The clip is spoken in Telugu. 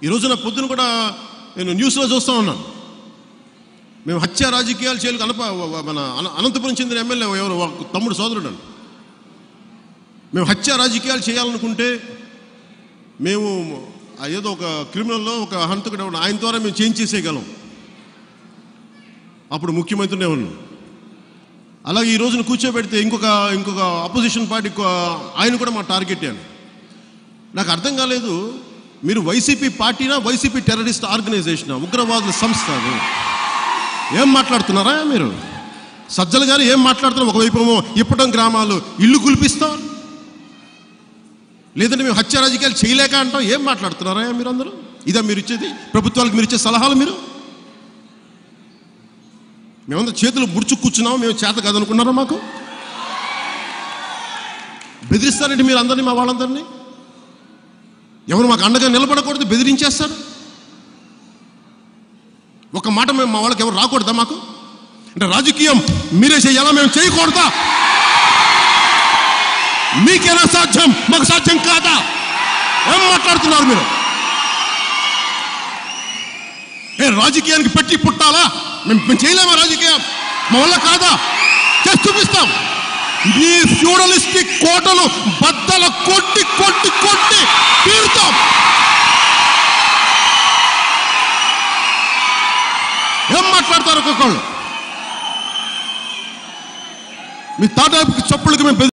ఈ రోజున పొద్దున కూడా నేను న్యూస్లో చూస్తూ ఉన్నాను మేము హత్య రాజకీయాలు చేయాలి కనప మన అన- అనంతపురం చెందిన ఎమ్మెల్యే ఎవరు ఒక తమ్ముడు సోదరుడు అండి మేము హత్య రాజకీయాలు చేయాలనుకుంటే మేము ఆ ఏదో ఒక క్రిమినల్లో ఒక హంతకుడు ఎవడు, ఆయన ద్వారా మేము చేంజ్ చేసేయగలం అప్పుడు ముఖ్యమంత్రినే ఉన్నాం అలాగే ఈ రోజున కూర్చోబెడితే ఇంకొక ఇంకొక అపోజిషన్ పార్టీ ఆయన కూడా మా టార్గెట్ అని నాకు అర్థం కాలేదు మీరు వైసీపీ పార్టీనా వైసీపీ టెర్రరిస్ట్ ఆర్గనైజేషన్ ఉగ్రవాదుల సంస్థ అది ఏం మాట్లాడుతున్నారా మీరు సజ్జల గారు ఏం మాట్లాడుతున్నారు ఒకవైపు ఏమో ఇప్పటం గ్రామాలు ఇల్లు కుల్పిస్తాం లేదంటే మేము హత్య రాజకీయాలు చేయలేక అంటాం ఏం మాట్లాడుతున్నారా మీరు అందరూ ఇదా మీరు ఇచ్చేది ప్రభుత్వాలకు మీరు ఇచ్చే సలహాలు మీరు మేమందరం చేతులు ముడుచు కూర్చున్నాం మేము చేత కాదనుకున్నారా మాకు బెదిరిస్తారంటే మీరు అందరినీ మా వాళ్ళందరినీ ఎవరు మాకు అండగా నిలబడకూడదు బెదిరించేస్తారు ఒక మాట మేము మా వాళ్ళకి ఎవరు రాకూడదా మాకు అంటే రాజకీయం మీరే చేయాలా మేము చేయకూడదా మీకేనా సాధ్యం మాకు సాధ్యం కాదా ఏం మాట్లాడుతున్నారు మీరు ఏ రాజకీయానికి పెట్టి పుట్టాలా మేము మేము చేయలేమా రాజకీయం మా వల్ల కాదా చేసి చూపిస్తాం ఈ ఫ్యూడలిస్టిక్ కోటలు బద్దల కొట్టి కొట్టి కొట్టి తీరుతాం ఏం మాట్లాడతారు ఒక్కొక్కళ్ళు మీ తాటాపు చప్పులకి మేము బెదిరి-